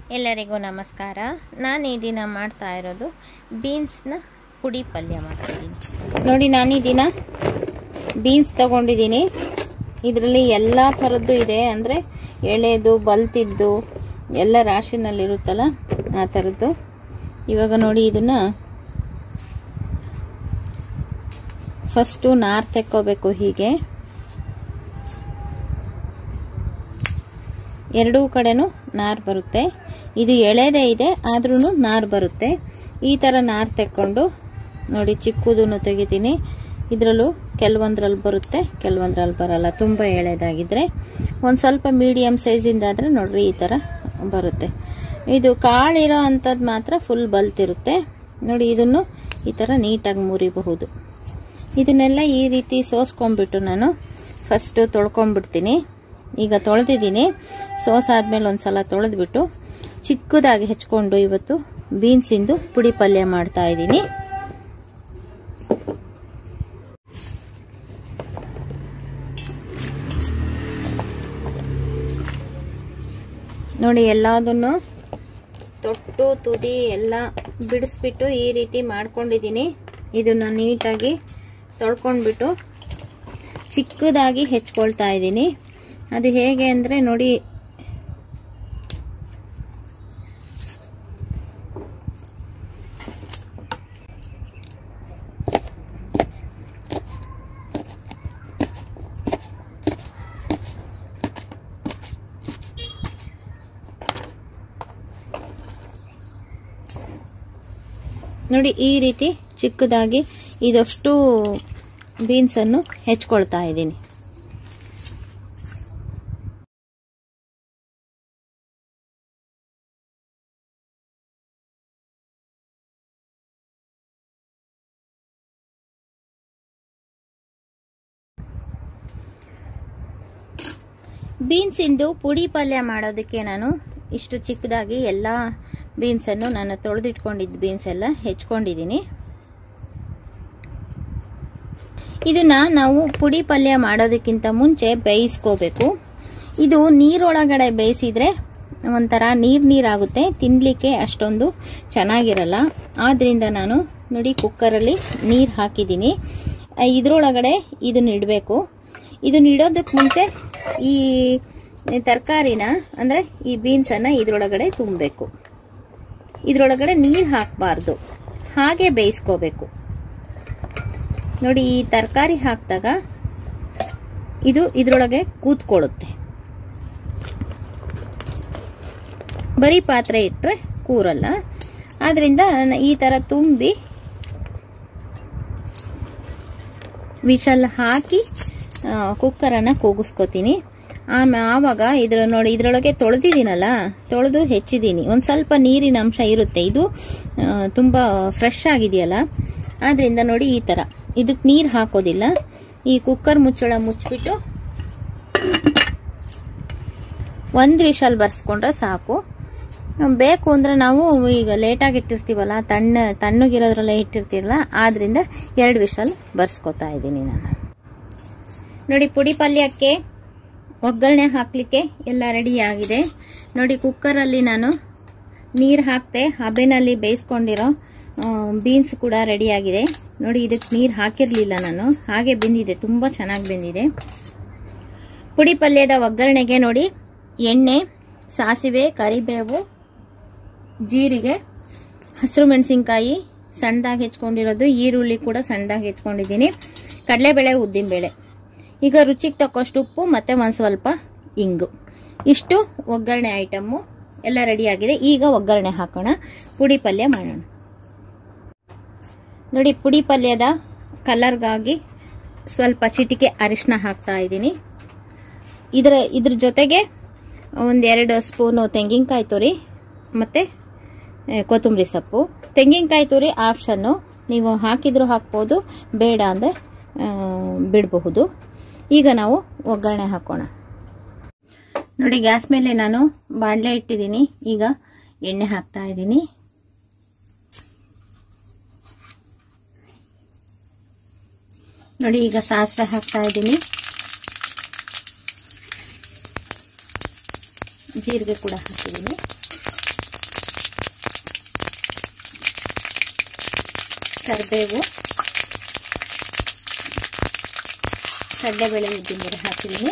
ಎಲ್ಲರಿಗೂ ನಮಸ್ಕಾರ ನಾನು ಈ ದಿನ ಮಾಡ್ತಾ ಇರೋದು ಬೀನ್ಸ್ನ ಪುಡಿ ಪಲ್ಯ ಮಾಡ್ತಿದ್ದೀನಿ ನೋಡಿ ನಾನು ಈ ದಿನ ಬೀನ್ಸ್ ತಗೊಂಡಿದ್ದೀನಿ ಇದರಲ್ಲಿ ಎಲ್ಲ ಥರದ್ದು ಇದೆ ಅಂದರೆ ಎಳೆದು ಬಲ್ತಿದ್ದು ಎಲ್ಲ ರಾಶಿನಲ್ಲಿರುತ್ತಲ್ಲ ಆ ಥರದ್ದು ಇವಾಗ ನೋಡಿ ಇದನ್ನು ಫಸ್ಟು ನಾರು ತೆಕ್ಕೋಬೇಕು ಹೀಗೆ ಎರಡೂ ಕಡೆನೂ ನಾರು ಬರುತ್ತೆ ಇದು ಎಳೆದೇ ಇದೆ ಆದ್ರೂ ನಾರು ಬರುತ್ತೆ ಈ ಥರ ನಾರು ತೆಕ್ಕೊಂಡು ನೋಡಿ ಚಿಕ್ಕದನ್ನು ತೆಗಿತೀನಿ ಇದರಲ್ಲೂ ಕೆಲವೊಂದ್ರಲ್ಲಿ ಬರುತ್ತೆ ಕೆಲವೊಂದ್ರಲ್ಲಿ ಬರಲ್ಲ ತುಂಬ ಎಳೆದಾಗಿದ್ದರೆ ಒಂದು ಸ್ವಲ್ಪ ಮೀಡಿಯಮ್ ಸೈಜಿಂದಾದರೆ ನೋಡ್ರಿ ಈ ಥರ ಬರುತ್ತೆ ಇದು ಕಾಳಿರೋ ಅಂಥದ್ದು ಮಾತ್ರ ಫುಲ್ ಬಲ್ತಿರುತ್ತೆ ನೋಡಿ ಇದನ್ನು ಈ ಥರ ನೀಟಾಗಿ ಮುರಿಬಹುದು ಇದನ್ನೆಲ್ಲ ಈ ರೀತಿ ಸೋಸ್ಕೊಂಡ್ಬಿಟ್ಟು ನಾನು ಫಸ್ಟು ತೊಳ್ಕೊಂಡ್ಬಿಡ್ತೀನಿ ಈಗ ತೊಳೆದಿದ್ದೀನಿ ಸೋಸ್ ಆದಮೇಲೆ ಒಂದು ಸಲ ತೊಳೆದ್ಬಿಟ್ಟು ಚಿಕ್ಕದಾಗಿ ಹೆಚ್ಕೊಂಡು ಇವತ್ತು ಬೀನ್ಸಿಂದು ಪುಡಿ ಪಲ್ಯ ಮಾಡ್ತಾ ಇದ್ದೀನಿ ನೋಡಿ ಎಲ್ಲದನ್ನು ತೊಟ್ಟು ತುದಿ ಎಲ್ಲ ಬಿಡಿಸ್ಬಿಟ್ಟು ಈ ರೀತಿ ಮಾಡ್ಕೊಂಡಿದ್ದೀನಿ ಇದನ್ನು ನೀಟಾಗಿ ತೊಳ್ಕೊಂಡ್ಬಿಟ್ಟು ಚಿಕ್ಕದಾಗಿ ಹೆಚ್ಕೊಳ್ತಾ ಇದ್ದೀನಿ ಅದು ಹೇಗೆ ಅಂದರೆ ನೋಡಿ ನೋಡಿ ಈ ರೀತಿ ಚಿಕ್ಕದಾಗಿ ಇದಷ್ಟು ಬೀನ್ಸನ್ನು ಹೆಚ್ಕೊಳ್ತಾ ಇದ್ದೀನಿ ಬೀನ್ಸಿಂದು ಪುಡಿ ಪಲ್ಯ ಮಾಡೋದಕ್ಕೆ ನಾನು ಇಷ್ಟು ಚಿಕ್ಕದಾಗಿ ಎಲ್ಲ ಬೀನ್ಸನ್ನು ನಾನು ತೊಳೆದಿಟ್ಕೊಂಡಿದ್ದ ಬೀನ್ಸ್ ಎಲ್ಲ ಹೆಚ್ಕೊಂಡಿದ್ದೀನಿ ಇದನ್ನ ನಾವು ಪುಡಿ ಪಲ್ಯ ಮಾಡೋದಕ್ಕಿಂತ ಮುಂಚೆ ಬೇಯಿಸ್ಕೋಬೇಕು ಇದು ನೀರೊಳಗಡೆ ಬೇಯಿಸಿದ್ರೆ ಒಂಥರ ನೀರು ನೀರಾಗುತ್ತೆ ತಿನ್ನಲಿಕ್ಕೆ ಅಷ್ಟೊಂದು ಚೆನ್ನಾಗಿರಲ್ಲ ಆದ್ರಿಂದ ನಾನು ನೋಡಿ ಕುಕ್ಕರಲ್ಲಿ ನೀರು ಹಾಕಿದ್ದೀನಿ ಇದರೊಳಗಡೆ ಇದನ್ನ ಇಡಬೇಕು ಇದನ್ನ ಇಡೋದಕ್ಕೆ ಮುಂಚೆ ಈ ತರಕಾರಿನ ಅಂದರೆ ಈ ಬೀನ್ಸನ್ನು ಇದರೊಳಗಡೆ ತುಂಬಬೇಕು ಇದರೊಳಗಡೆ ನೀರು ಹಾಕಬಾರ್ದು ಹಾಗೆ ಬೇಯಿಸ್ಕೋಬೇಕು ನೋಡಿ ಈ ತರಕಾರಿ ಹಾಕಿದಾಗ ಇದು ಇದರೊಳಗೆ ಕೂತ್ಕೊಳ್ಳುತ್ತೆ ಬರೀ ಪಾತ್ರೆ ಇಟ್ಟರೆ ಕೂರಲ್ಲ ಆದ್ರಿಂದ ಈ ಥರ ತುಂಬಿ ವಿಷಲ್ ಹಾಕಿ ಕುಕ್ಕರನ್ನು ಕೂಗಿಸ್ಕೊತೀನಿ ಆಮೇಲೆ ಆವಾಗ ಇದ್ರ ನೋಡಿ ಇದರೊಳಗೆ ತೊಳೆದಿದ್ದೀನಲ್ಲ ತೊಳೆದು ಹೆಚ್ಚಿದ್ದೀನಿ ಒಂದು ಸ್ವಲ್ಪ ನೀರಿನ ಅಂಶ ಇರುತ್ತೆ ಇದು ತುಂಬ ಫ್ರೆಶ್ ಆಗಿದೆಯಲ್ಲ ಆದ್ರಿಂದ ನೋಡಿ ಈ ಥರ ಇದಕ್ಕೆ ನೀರು ಹಾಕೋದಿಲ್ಲ ಈ ಕುಕ್ಕರ್ ಮುಚ್ಚಳ ಮುಚ್ಚಿಬಿಟ್ಟು ಒಂದು ವಿಷಲ್ ಬರ್ಸ್ಕೊಂಡ್ರೆ ಸಾಕು ಬೇಕು ಅಂದರೆ ನಾವು ಈಗ ಲೇಟಾಗಿ ಇಟ್ಟಿರ್ತೀವಲ್ಲ ತಣ್ಣ ತಣ್ಣಗಿರೋದ್ರಲ್ಲೇ ಇಟ್ಟಿರ್ತೀರಲ್ಲ ಆದ್ರಿಂದ ಎರಡು ವಿಷಲ್ ಬರ್ಸ್ಕೊತಾ ಇದ್ದೀನಿ ನಾನು ನೋಡಿ ಪುಡಿ ಪಲ್ಯಕ್ಕೆ ಒಗ್ಗರಣೆ ಹಾಕಲಿಕ್ಕೆ ಎಲ್ಲ ರೆಡಿ ಆಗಿದೆ ನೋಡಿ ಕುಕ್ಕರಲ್ಲಿ ನಾನು ನೀರು ಹಾಕ್ತೆ ಹಬೆನಲ್ಲಿ ಬೇಯಿಸ್ಕೊಂಡಿರೋ ಬೀನ್ಸ್ ಕೂಡ ರೆಡಿ ಆಗಿದೆ ನೋಡಿ ಇದಕ್ಕೆ ನೀರು ಹಾಕಿರಲಿಲ್ಲ ನಾನು ಹಾಗೆ ಬೆಂದಿದೆ ತುಂಬ ಚೆನ್ನಾಗಿ ಬೆಂದಿದೆ ಪುಡಿ ಪಲ್ಯದ ಒಗ್ಗರಣೆಗೆ ನೋಡಿ ಎಣ್ಣೆ ಸಾಸಿವೆ ಕರಿಬೇವು ಜೀರಿಗೆ ಹಸಿರು ಮೆಣಸಿನ್ಕಾಯಿ ಸಣ್ಣದಾಗಿ ಹೆಚ್ಕೊಂಡಿರೋದು ಈರುಳ್ಳಿ ಕೂಡ ಸಣ್ಣದಾಗಿ ಹೆಚ್ಕೊಂಡಿದ್ದೀನಿ ಕಡಲೆಬೇಳೆ ಉದ್ದಿನಬೇಳೆ ಈಗ ರುಚಿಗೆ ತಕ್ಕಷ್ಟು ಉಪ್ಪು ಮತ್ತು ಒಂದು ಸ್ವಲ್ಪ ಇಂಗು ಇಷ್ಟು ಒಗ್ಗರಣೆ ಐಟಮ್ಮು ಎಲ್ಲ ರೆಡಿಯಾಗಿದೆ ಈಗ ಒಗ್ಗರಣೆ ಹಾಕೋಣ ಪುಡಿ ಪಲ್ಯ ಮಾಡೋಣ ನೋಡಿ ಪುಡಿ ಪಲ್ಯದ ಕಲರ್ಗಾಗಿ ಸ್ವಲ್ಪ ಚಿಟಿಕೆ ಅರಿಶಿನ ಹಾಕ್ತಾ ಇದ್ದೀನಿ ಇದರ ಇದ್ರ ಜೊತೆಗೆ ಒಂದೆರಡು ಸ್ಪೂನು ತೆಂಗಿನಕಾಯಿ ತುರಿ ಮತ್ತು ಕೊತ್ತಂಬರಿ ಸೊಪ್ಪು ತೆಂಗಿನಕಾಯಿ ತುರಿ ಆಪ್ಷನ್ನು ನೀವು ಹಾಕಿದರೂ ಹಾಕ್ಬೋದು ಬೇಡ ಅಂದರೆ ಬಿಡಬಹುದು ಈಗ ನಾವು ಒಗ್ಗರಣೆ ಹಾಕೋಣ ನೋಡಿ ಗ್ಯಾಸ್ ಮೇಲೆ ನಾನು ಬಾಣಲೆ ಇಟ್ಟಿದ್ದೀನಿ ಈಗ ಎಣ್ಣೆ ಹಾಕ್ತಾ ಇದ್ದೀನಿ ನೋಡಿ ಈಗ ಸಾಸಿವೆ ಹಾಕ್ತಾ ಇದ್ದೀನಿ ಜೀರಿಗೆ ಕೂಡ ಹಾಕಿದ್ದೀನಿ ಕರಿಬೇವು ಕಡಲೆಬೇಳೆ ಉದ್ದಿನ ಬೇಳೆ ಹಾಕಿದ್ದೀನಿ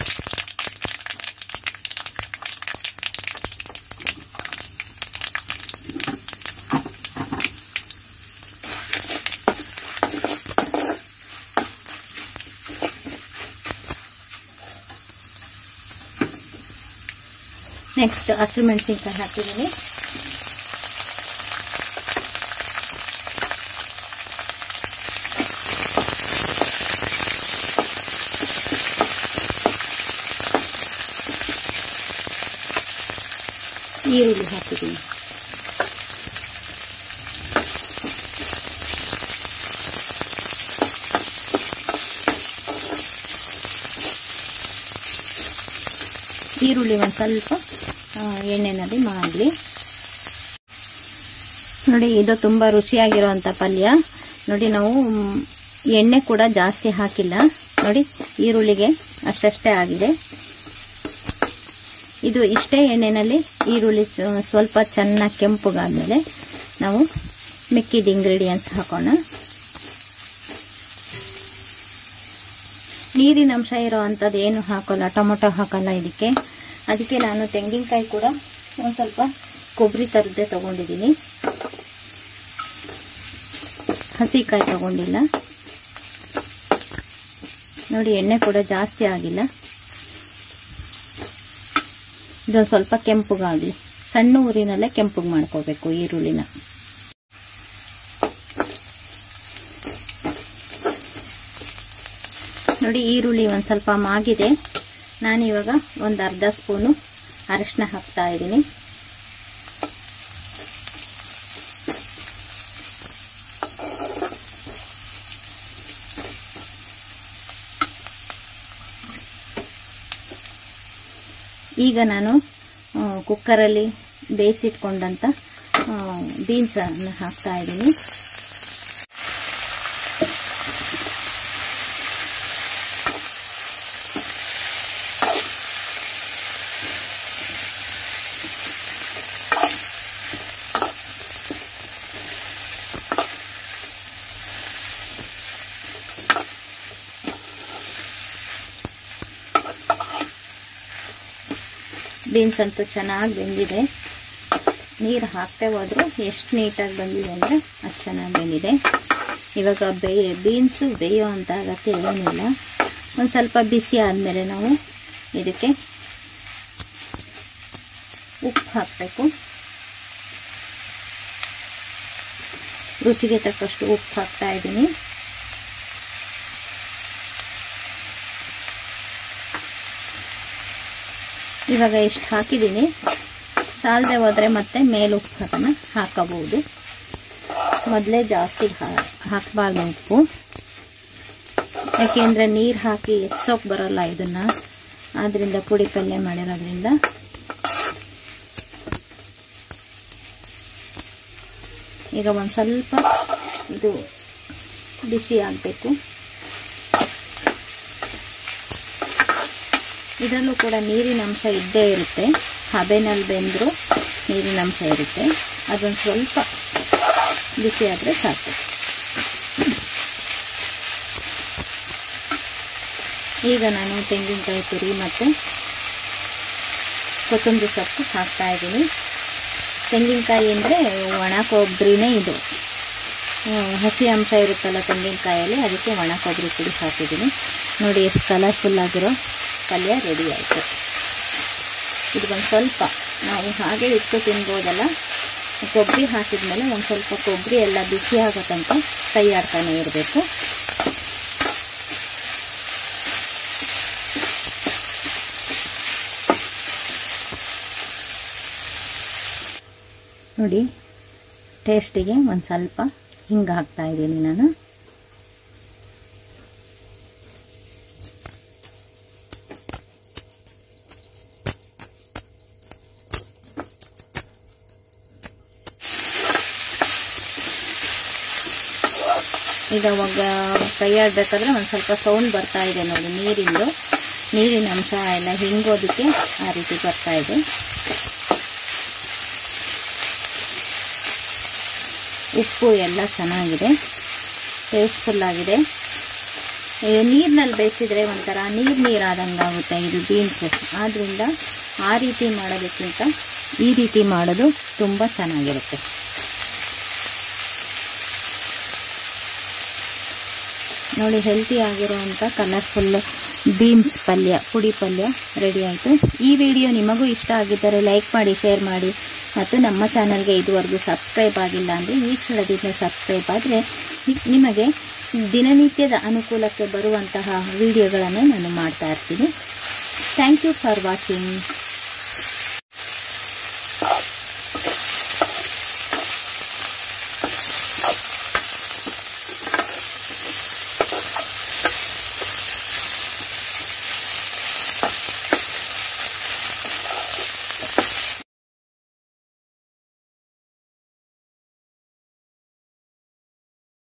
ನೆಕ್ಸ್ಟ್ ಹಸಿರು ಮೆಣಸಿನ್ಕಾಯಿ ಹಾಕಿದ್ದೀನಿ ಈರುಳ್ಳಿ ಹಾಕಿದ್ದೀನಿ ಈರುಳ್ಳಿ ಒಂದು ಸ್ವಲ್ಪ ಎಣ್ಣೆನಲ್ಲಿ ಮಾಡಲಿ ನೋಡಿ ಇದು ತುಂಬ ರುಚಿಯಾಗಿರುವಂಥ ಪಲ್ಯ ನೋಡಿ ನಾವು ಎಣ್ಣೆ ಕೂಡ ಜಾಸ್ತಿ ಹಾಕಿಲ್ಲ ನೋಡಿ ಈರುಳ್ಳಿಗೆ ಅಷ್ಟಷ್ಟೇ ಆಗಿದೆ ಇದು ಇಷ್ಟೇ ಎಣ್ಣೆನಲ್ಲಿ ಈರುಳ್ಳಿ ಸ್ವಲ್ಪ ಚೆನ್ನಾಗಿ ಕೆಂಪುಗಾದ್ಮೇಲೆ ನಾವು ಮಿಕ್ಕಿದ ಇಂಗ್ರೀಡಿಯೆಂಟ್ಸ್ ಹಾಕೋಣ ನೀರಿನ ಅಂಶ ಇರೋ ಅಂಥದ್ದು ಏನು ಹಾಕೋಲ್ಲ ಟೊಮೊಟೊ ಹಾಕಲ್ಲ ಇದಕ್ಕೆ ಅದಕ್ಕೆ ನಾನು ತೆಂಗಿನಕಾಯಿ ಕೂಡ ಒಂದು ಸ್ವಲ್ಪ ಕೊಬ್ಬರಿ ಥರದ್ದೇ ತಗೊಂಡಿದ್ದೀನಿ ಹಸಿಕಾಯಿ ತಗೊಂಡಿಲ್ಲ ನೋಡಿ ಎಣ್ಣೆ ಕೂಡ ಜಾಸ್ತಿ ಆಗಿಲ್ಲ ಇದೊಂದು ಸ್ವಲ್ಪ ಕೆಂಪುಗಾಗಲಿ ಸಣ್ಣ ಊರಿನಲ್ಲೇ ಕೆಂಪುಗೆ ಮಾಡ್ಕೋಬೇಕು ಈರುಳ್ಳಿನ ನೋಡಿ ಈರುಳ್ಳಿ ಒಂದು ಸ್ವಲ್ಪ ಮಾಗಿದೆ ನಾನಿವಾಗ ಒಂದು ಅರ್ಧ ಸ್ಪೂನು ಅರಿಶಿನ ಹಾಕ್ತಾ ಇದ್ದೀನಿ ಈಗ ನಾನು ಕುಕ್ಕರಲ್ಲಿ ಬೇಯಿಸಿಟ್ಕೊಂಡಂಥ ಬೀನ್ಸನ್ನು ಹಾಕ್ತಾ ಇದ್ದೀನಿ ಬೀನ್ಸ್ ಅಂತೂ ಚೆನ್ನಾಗಿ ಬೆಂದಿದೆ ನೀರು ಹಾಕ್ತೇ ಹೋದ್ರು ಎಷ್ಟು ನೀಟಾಗಿ ಬಂದಿದೆ ಅಂದರೆ ಅಷ್ಟು ಚೆನ್ನಾಗಿ ಬೆಂದಿದೆ ಇವಾಗ ಬೇಯ ಬೀನ್ಸು ಬೇಯೋ ಅಂತ ಅಗತ್ಯ ಏನಿಲ್ಲ ಒಂದು ಸ್ವಲ್ಪ ಬಿಸಿ ಆದಮೇಲೆ ನಾವು ಇದಕ್ಕೆ ಉಪ್ಪು ಹಾಕಬೇಕು ರುಚಿಗೆ ತಕ್ಕಷ್ಟು ಉಪ್ಪು ಹಾಕ್ತಾ ಇದ್ದೀನಿ ಇವಾಗ ಎಷ್ಟು ಹಾಕಿದ್ದೀನಿ ಸಾಲದೆ ಹೋದರೆ ಮತ್ತೆ ಮೇಲೆ ಉಪ್ಪು ಹಾಕೋಣ ಹಾಕಬಹುದು ಮೊದಲೇ ಜಾಸ್ತಿ ಹಾಕಬಾರ್ದು ಉಪ್ಪು ಯಾಕೆಂದರೆ ನೀರು ಹಾಕಿ ಎತ್ಸೋಕೆ ಬರೋಲ್ಲ ಇದನ್ನು ಆದ್ದರಿಂದ ಪುಡಿ ಪಲ್ಯ ಮಾಡಿರೋದ್ರಿಂದ ಈಗ ಒಂದು ಸ್ವಲ್ಪ ಇದು ಬಿಸಿ ಆಗಬೇಕು ಇದರಲ್ಲೂ ಕೂಡ ನೀರಿನ ಅಂಶ ಇದ್ದೇ ಇರುತ್ತೆ ಹಬೆನಲ್ಲಿ ಬೆಂದರೂ ನೀರಿನ ಅಂಶ ಇರುತ್ತೆ ಅದೊಂದು ಸ್ವಲ್ಪ ಬಿಸಿ ಆದರೆ ಸಾಕು ಈಗ ನಾನು ತೆಂಗಿನಕಾಯಿ ತುರಿ ಮತ್ತು ಕೊತ್ತಂಬರಿ ಸೊಪ್ಪು ಹಾಕ್ತಾ ಇದ್ದೀನಿ ತೆಂಗಿನಕಾಯಿ ಅಂದರೆ ಒಣ ಕೊಬ್ಬರಿನೇ ಇದು ಹಸಿ ಅಂಶ ಇರುತ್ತಲ್ಲ ತೆಂಗಿನಕಾಯಲ್ಲಿ ಅದಕ್ಕೆ ಒಣ ಕೊಬ್ಬರಿ ಪುಡಿ ಹಾಕಿದ್ದೀನಿ ನೋಡಿ ಎಷ್ಟು ಕಲರ್ಫುಲ್ ಆಗಿರೋ ಪಲ್ಯ ರೆಡಿ ಆಯಿತು ಇದು ಒಂದು ಸ್ವಲ್ಪ ನಾವು ಹಾಗೆ ಇಟ್ಟು ತಿನ್ಬೋದಲ್ಲ ಕೊಬ್ಬರಿ ಹಾಕಿದ್ಮೇಲೆ ಒಂದು ಸ್ವಲ್ಪ ಕೊಬ್ಬರಿ ಎಲ್ಲ ಬಿಸಿ ಆಗೋ ತನಕ ಕೈ ಆಡ್ತಾನೆ ಇರಬೇಕು ನೋಡಿ ಟೇಸ್ಟಿಗೆ ಒಂದು ಸ್ವಲ್ಪ ಹಿಂಗೆ ಹಾಕ್ತಾ ಇದ್ದೀನಿ ನಾನು ಈಗ ಒಗ್ಗ ಕೈ ಆಡಬೇಕಾದ್ರೆ ಒಂದು ಸ್ವಲ್ಪ ಸೌಂಡ್ ಬರ್ತಾ ಇದೆ ನೋಡಿ ನೀರಿಂದು ನೀರಿನ ಅಂಶ ಎಲ್ಲ ಹಿಂಗೋದಕ್ಕೆ ಆ ರೀತಿ ಬರ್ತಾ ಇದೆ ಉಪ್ಪು ಎಲ್ಲ ಚೆನ್ನಾಗಿದೆ ಟೇಸ್ಟ್ಫುಲ್ ಆಗಿದೆ ನೀರಿನಲ್ಲಿ ಬೇಯಿಸಿದ್ರೆ ಒಂಥರ ನೀರು ನೀರಾದಂಗೆ ಆಗುತ್ತೆ ಇದು ಬೀನ್ಸ್ ಆದ್ದರಿಂದ ಆ ರೀತಿ ಮಾಡೋದಕ್ಕಿಂತ ಈ ರೀತಿ ಮಾಡೋದು ತುಂಬ ಚೆನ್ನಾಗಿರುತ್ತೆ ನೋಡಿ ಹೆಲ್ತಿ ಆಗಿರುವಂಥ ಕಲರ್ಫುಲ್ ಬೀನ್ಸ್ ಪಲ್ಯ ಪುಡಿ ಪಲ್ಯ ರೆಡಿ ಆಯಿತು ಈ ವಿಡಿಯೋ ನಿಮಗೂ ಇಷ್ಟ ಆಗಿದ್ದರೆ ಲೈಕ್ ಮಾಡಿ ಶೇರ್ ಮಾಡಿ ಮತ್ತು ನಮ್ಮ ಚಾನಲ್ಗೆ ಇದುವರೆಗೂ ಸಬ್ಸ್ಕ್ರೈಬ್ ಆಗಿಲ್ಲ ಅಂದರೆ ಈ ಕ್ಷಣದಿಂದ ಸಬ್ಸ್ಕ್ರೈಬ್ ಆದರೆ ನಿಮಗೆ ದಿನನಿತ್ಯದ ಅನುಕೂಲಕ್ಕೆ ಬರುವಂತಹ ವಿಡಿಯೋಗಳನ್ನು ನಾನು ಮಾಡ್ತಾ ಇರ್ತೀನಿ ಥ್ಯಾಂಕ್ ಯು ಫಾರ್ ವಾಚಿಂಗ್